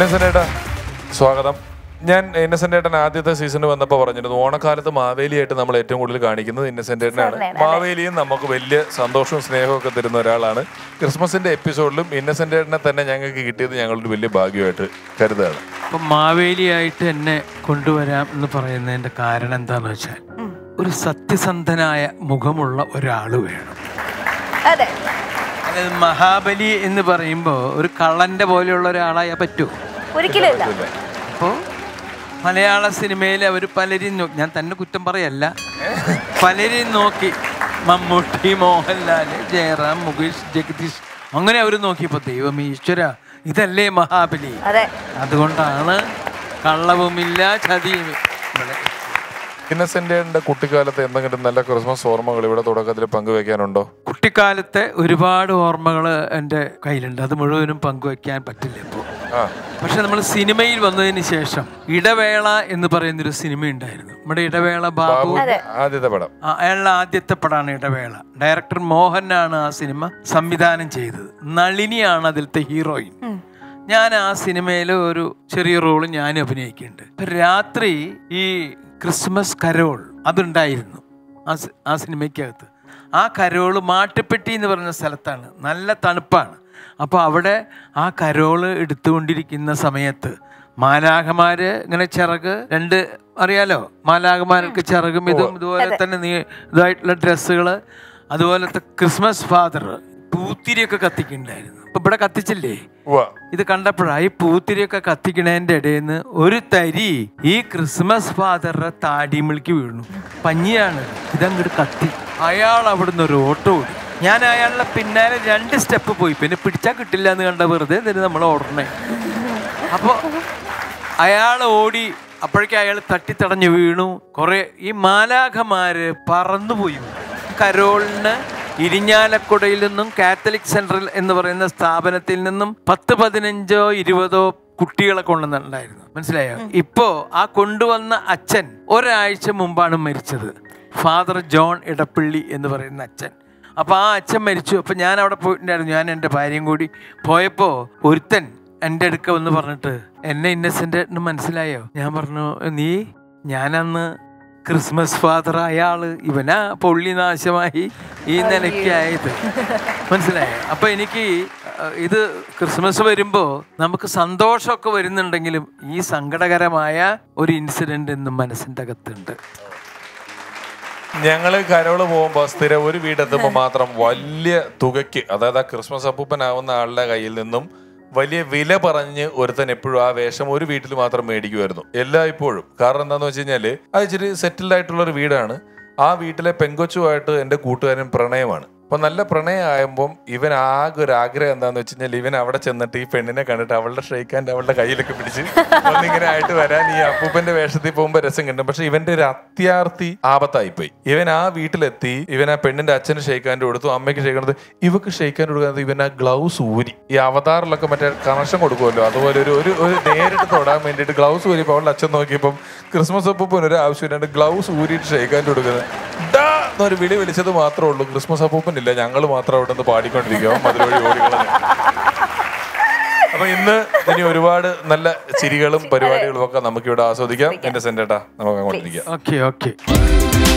ഇന്നസെന്റ് ഏട്ടാ സ്വാഗതം ഞാൻ ഇന്നസെന്റ് ഏട്ടൻ ആദ്യത്തെ സീസണിൽ വന്നപ്പോൾ പറഞ്ഞിരുന്നു ഓണക്കാലത്ത് മാവേലിയായിട്ട് നമ്മൾ ഏറ്റവും കൂടുതൽ കാണിക്കുന്നത് ഇന്നസെന്റ് ഏട്ടനാണ് സാറിനെയാണ്, മാവേലിയും നമുക്ക് വലിയ സന്തോഷവും സ്നേഹവും ഒക്കെ തരുന്ന ഒരാളാണ് ക്രിസ്മസിന്റെ എപ്പിസോഡിലും ഇന്നസെന്റ് ഏട്ടനെ തന്നെ ഞങ്ങൾക്ക് കിട്ടിയത് ഞങ്ങളുടെ വലിയ ഭാഗ്യമായിട്ട് കരുതുകയാണ് അപ്പം മാവേലിയായിട്ട് എന്നെ കൊണ്ടുവരാം എന്ന് പറയുന്നതിന്റെ കാരണം എന്താന്ന് വെച്ചാൽ ഒരു സത്യസന്ധനായ മുഖമുള്ള ഒരാൾ വേണം അതെ അതായത് മഹാബലി എന്ന് പറയുമ്പോൾ ഒരു കള്ളന്റെ പോലെയുള്ള ഒരാളായാൽ പറ്റൂ ഒരിക്കലും ഇല്ല അപ്പോൾ മലയാള സിനിമയിൽ അവർ പലരും നോക്കി ഞാൻ തന്നെ കുറ്റം പറയല്ല പലരും നോക്കി മമ്മൂട്ടി മോഹൻലാൽ ജയറാം മുകേഷ് ജഗദീഷ് അങ്ങനെ അവർ നോക്കിയപ്പോൾ ദൈവം ഈശ്വര ഇതല്ലേ മഹാബലി അതെ അതുകൊണ്ടാണ് കള്ളവുമില്ല ചതിയും ഇവിടെ ഇന്നസെന്റ് ഏട്ടന്റെ കുട്ടിക്കാലത്ത് എന്തെങ്കിലും നല്ല ക്രിസ്മസ് ഓർമ്മകൾ ഇവിടെ തുടക്കത്തിൽ പങ്കുവെക്കാനുണ്ടോ കുട്ടിക്കാലത്തെ ഒരുപാട് ഓർമ്മകൾ എൻ്റെ കയ്യിലുണ്ട് അത് മുഴുവനും പങ്കുവെക്കാൻ പറ്റില്ല ഇപ്പോൾ ആ പക്ഷെ നമ്മൾ സിനിമയിൽ വന്നതിന് ശേഷം ഇടവേള എന്ന് പറയുന്നൊരു സിനിമ ഉണ്ടായിരുന്നു നമ്മുടെ ഇടവേള ബാബു ബാബുവിന്റെ ആദ്യത്തെ പടം ആ, അയാളുടെ ആദ്യത്തെ പടമാണ് ഇടവേള ഡയറക്ടർ മോഹനാണ് ആ സിനിമ സംവിധാനം ചെയ്തത് നളിനിയാണ് അതിലത്തെ ഹീറോയിൻ ഞാൻ ആ സിനിമയിൽ ഒരു ചെറിയ റോള് ഞാൻ അഭിനയിക്കുന്നുണ്ട് അപ്പൊ രാത്രി ഈ ക്രിസ്മസ് കരോൾ അതുണ്ടായിരുന്നു ആ സി- ആ സിനിമയ്ക്കകത്ത് ആ കരോള് മാട്ടുപ്പെട്ടി എന്ന് പറയുന്ന സ്ഥലത്താണ് നല്ല തണുപ്പാണ് അപ്പോൾ അവിടെ ആ കരോള് എടുത്തുകൊണ്ടിരിക്കുന്ന സമയത്ത് മാലാഖമാര് ഇങ്ങനെ ചിറക് രണ്ട് അറിയാലോ മാലാഖമാർക്ക് ചിറകും ഇതും ഇതുപോലെ തന്നെ നീ ഇതായിട്ടുള്ള ഡ്രസ്സുകൾ അതുപോലത്തെ ക്രിസ്മസ് ഫാദർ പൂത്തിരിയൊക്കെ കത്തിക്കുന്നുണ്ടായിരുന്നു അപ്പൊ ഇവിടെ കത്തിച്ചില്ലേ ഉവ്വ. ഇത് കണ്ടപ്പോഴാ ഈ പൂത്തിരിയൊക്കെ കത്തിക്കണേന്റെ ഇടയിൽ നിന്ന് ഒരു തരി ഈ ക്രിസ്മസ് ഫാദറുടെ താടിമിളിക്ക് വീണു പഞ്ഞിയാണ് ഇതങ്ങോട്ട് കത്തി അയാൾ അവിടുന്ന് ഒരു ഓട്ടോ ഓടി ഞാൻ അയാളുടെ പിന്നാലെ രണ്ട് സ്റ്റെപ്പ് പോയി പിന്നെ പിടിച്ചാൽ കിട്ടില്ല എന്ന് കണ്ട വെറുതെ എന്തിനു നമ്മൾ ഓടണേ അപ്പോൾ അയാൾ ഓടി അപ്പോഴേക്കും അയാൾ തട്ടിത്തടഞ്ഞു വീണു കുറെ ഈ മാലാഖമാര് പറന്നുപോയി കരോളിന് ഇരിഞ്ഞാലക്കുടയിൽ നിന്നും കാത്തലിക് സെൻട്രൽ എന്ന് പറയുന്ന സ്ഥാപനത്തിൽ നിന്നും പത്ത് പതിനഞ്ചോ ഇരുപതോ കുട്ടികളെ കൊണ്ടുവന്നിട്ടുണ്ടായിരുന്നു മനസ്സിലായോ ഇപ്പോ ആ കൊണ്ടുവന്ന അച്ഛൻ ഒരാഴ്ച മുമ്പാണ് മരിച്ചത് ഫാദർ ജോൺ ഇടപ്പള്ളി എന്ന് പറയുന്ന അച്ഛൻ അപ്പൊ ആ അച്ഛൻ മരിച്ചു അപ്പൊ ഞാൻ അവിടെ പോയിട്ടുണ്ടായിരുന്നു ഞാൻ എൻ്റെ ഭാര്യയും കൂടി പോയപ്പോ ഒരുത്തൻ എൻ്റെ അടുക്ക വന്ന് പറഞ്ഞിട്ട് എന്നെ ഇന്നസെന്റ് എന്ന് മനസ്സിലായോ ഞാൻ പറഞ്ഞു നീ ഞാനന്ന് ക്രിസ്മസ് ഫാദർ അയാള് ഇവനാ പൊള്ളി നാശമായി ഈ നിലയ്ക്കായത് മനസ്സിലായോ അപ്പൊ എനിക്ക് അഹ്, ഇത് ക്രിസ്മസ് വരുമ്പോ നമുക്ക് സന്തോഷമൊക്കെ വരുന്നുണ്ടെങ്കിലും ഈ സങ്കടകരമായ ഒരു ഇൻസിഡന്റ് ഇന്നും മനസ്സിൻ്റെ അകത്തുണ്ട് ഞങ്ങള് കരോള് പോകുമ്പോ സ്ഥിരം ഒരു വീടെത്തുമ്പോൾ മാത്രം വലിയ തുകയ്ക്ക് അതായത് ആ ക്രിസ്മസ് അപ്പൂപ്പനാവുന്ന ആളുടെ കയ്യിൽ നിന്നും വലിയ വില പറഞ്ഞ് ഒരുത്തൻ എപ്പോഴും ആ വേഷം ഒരു വീട്ടിൽ മാത്രം മേടിക്കുമായിരുന്നു എല്ലാ ഇപ്പോഴും കാരണം എന്താന്ന് വെച്ച് കഴിഞ്ഞാല് അത് ഇച്ചിരി സെറ്റിൽഡ് ആയിട്ടുള്ള ഒരു വീടാണ് ആ വീട്ടിലെ പെങ്കൊച്ചുമായിട്ട് എൻ്റെ കൂട്ടുകാരൻ പ്രണയമാണ് അപ്പൊ നല്ല പ്രണയമാകുമ്പം ഇവൻ ആകെ ഒരു ആഗ്രഹം എന്താന്ന് വെച്ച് കഴിഞ്ഞാൽ ഇവൻ അവിടെ ചെന്നിട്ട് ഈ പെണ്ണിനെ കണ്ടിട്ട് അവളുടെ ഷെയ്ക്കാൻ്റെ അവളുടെ കയ്യിലൊക്കെ പിടിച്ച് ഒന്നിങ്ങനെ ആയിട്ട് വരാൻ ഈ അപ്പൂപ്പന്റെ വേഷത്തിൽ പോകുമ്പോ രസം കിട്ടും പക്ഷെ ഇവന്റെ ഒരു അത്യാർത്ഥി ആപത്തായിപ്പോയി ഇവൻ ആ വീട്ടിലെത്തി ഇവൻ ആ പെണ്ണിന്റെ അച്ഛന് ഷെയ്ക്കാൻ്റെ കൊടുത്തു അമ്മയ്ക്ക് ഷെയ്ക്കണത് ഇവക്ക് ഷെയ്ക്കാൻ കൊടുക്കാതെ ഇവൻ ആ ഗ്ലൗസ് ഊരി ഈ അവതാറിലൊക്കെ മറ്റേ കണക്ഷൻ കൊടുക്കുമല്ലോ അതുപോലെ ഒരു ഒരു ഒരു നേരിട്ട് തൊടാൻ വേണ്ടിയിട്ട് ഗ്ലൗസ് ഊരിയപ്പോൾ അവളുടെ അച്ഛൻ നോക്കിയപ്പം ക്രിസ്മസ് അപ്പൂപ്പൻ ഒരു ആവശ്യമില്ലാണ്ട് ഗ്ലൗസ് ഊരിയിട്ട് ഷെയ്ക്കാൻ കൊടുക്കുന്നത് ഡാ എന്നൊരു വിളി വിളിച്ചത് മാത്രമേ ഉള്ളൂ ക്രിസ്മസ് അപ്പൂപ്പൻ ഇല്ല ഞങ്ങൾ മാത്രം അവിടെ നിന്ന് പാടിക്കൊണ്ടിരിക്കുക മധുരവഴി ഓടികളഞ്ഞു അപ്പൊ ഇന്ന് ഇനി ഒരുപാട് നല്ല ചിരികളും പരിപാടികളും ഒക്കെ നമുക്ക് ഇവിടെ ആസ്വദിക്കാം എന്റെ സെന്റേട്ടാ നമുക്ക് അങ്ങോട്ടിരിക്കാം ഓക്കെ ഓക്കെ